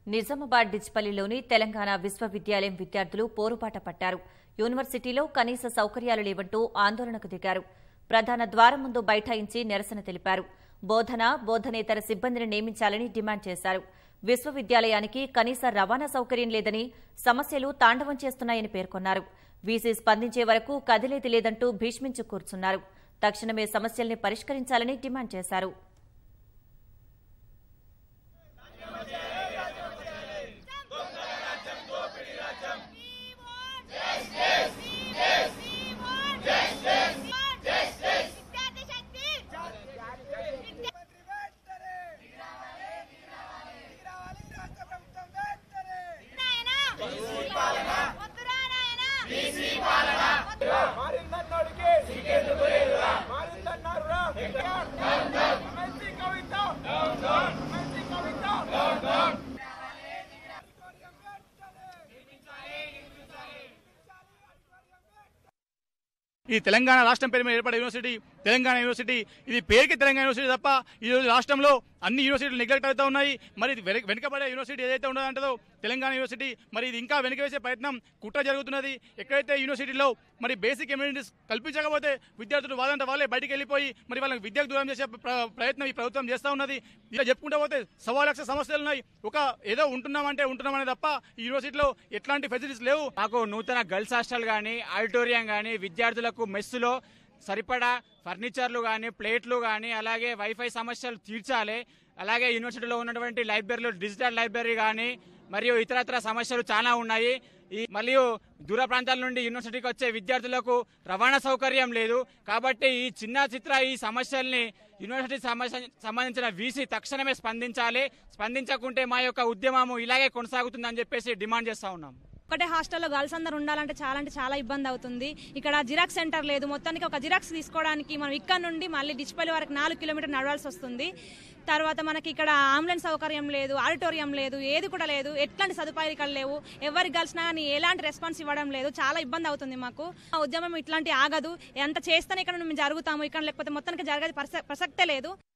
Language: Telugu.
నిజామాబాద్ డిచ్పల్లిలోని తెలంగాణ విశ్వవిద్యాలయం విద్యార్థులు పోరుబాట పట్టారు యూనివర్సిటీలో కనీస సౌకర్యాలు లేవంటూ ఆందోళనకు దిగారు ప్రధాన ద్వారం ముందు బైఠాయించి నిరసన తెలిపారు బోధన బోధనేతర సిబ్బందిని నియమించాలని డిమాండ్ చేశారు విశ్వవిద్యాలయానికి కనీస రవాణా సౌకర్యం లేదని సమస్యలు తాండవం చేస్తున్నాయని పేర్కొన్నారు వీసీ స్పందించే వరకు కదిలేది లేదంటూ భీష్మించి కూర్చున్నారు తక్షణమే సమస్యల్ని పరిష్కరించాలని డిమాండ్ చేశారు మారిందన్నాడికి మారిందన్నారురా ఎమ్మెల్సీ కవిత ఎమ్మెల్సీ కవిత ఈ తెలంగాణ రాష్ట్రం పేరు మీద ఏర్పడే యూనివర్సిటీ తెలంగాణ యూనివర్సిటీ ఇది పేరుకి తెలంగాణ యూనివర్సిటీ తప్ప ఈ రోజు రాష్ట్రంలో అన్ని యూనివర్సిటీలు నెగ్లెక్ట్ అవుతా ఉన్నాయి మరి ఇది వెనక- వెనుకబడే యూనివర్సిటీ ఏదైతే ఉండదంటదో తెలంగాణ యూనివర్సిటీ మరి ఇది ఇంకా వెనక వేసే ప్రయత్నం కుట్ర జరుగుతున్నది ఎక్కడైతే యూనివర్సిటీలో మరి బేసిక్ ఎమ్యూనిటీస్ కల్పించకపోతే విద్యార్థులు వాళ్ళంట వాళ్ళే బయటికి వెళ్ళిపోయి మరి వాళ్ళకి విద్యకు దూరం చేసే ప్ర- ప్రయత్నం ఈ ప్రభుత్వం చేస్తూ ఉన్నది ఇలా చెప్పుకుంటూ పోతే సవా లక్ష సమస్యలు ఉన్నాయి ఒక ఏదో ఉంటున్నామంటే ఉంటున్నామనే తప్ప ఈ యూనివర్సిటీలో ఎట్లాంటి ఫెసిలిటీస్ లేవు మాకు నూతన గర్ల్స్ హాస్టల్ కానీ ఆడిటోరియం కానీ విద్యార్థులకు మెస్సులో సరిపడా ఫర్నిచర్లు కానీ ప్లేట్లు కానీ అలాగే వైఫై సమస్యలు తీర్చాలి అలాగే యూనివర్సిటీలో ఉన్నటువంటి లైబ్రరీలో డిజిటల్ లైబ్రరీ కానీ మరియు ఇతరత్ర సమస్యలు చాలా ఉన్నాయి ఈ మరియు దూర ప్రాంతాల నుండి యూనివర్సిటీకి వచ్చే విద్యార్థులకు రవాణా సౌకర్యం లేదు కాబట్టి ఈ చిన్న చిత్ర ఈ సమస్యల్ని యూనివర్సిటీ సమస్య సంబంధించిన వీసీ తక్షణమే స్పందించాలి స్పందించకుంటే మా యొక్క ఉద్యమము ఇలాగే కొనసాగుతుందని చెప్పేసి డిమాండ్ చేస్తా ఉన్నాం ఒకటే హాస్టల్లో గర్ల్స్ అందరు ఉండాలంటే చాలా అంటే చాలా ఇబ్బంది అవుతుంది ఇక్కడ జిరాక్స్ సెంటర్ లేదు మొత్తానికి ఒక జిరాక్స్ తీసుకోవడానికి మనం ఇక్కడ నుండి మళ్ళీ డిచ్పల్లి వరకు నాలుగు కిలోమీటర్ నడవాల్సి వస్తుంది తర్వాత మనకి ఇక్కడ అంబులెన్స్ సౌకర్యం లేదు ఆడిటోరియం లేదు ఏది కూడా లేదు ఎట్లాంటి సదుపాయాలు ఇక్కడ లేవు ఎవరికి కలిసినా కానీ ఎలాంటి రెస్పాన్స్ ఇవ్వడం లేదు చాలా ఇబ్బంది అవుతుంది మాకు ఆ ఉద్యమం ఇట్లాంటి ఆగదు ఎంత చేస్తేనే ఇక్కడ మేము జరుగుతాము ఇక్కడ లేకపోతే మొత్తానికి జరగదు ప్రసక్తే లేదు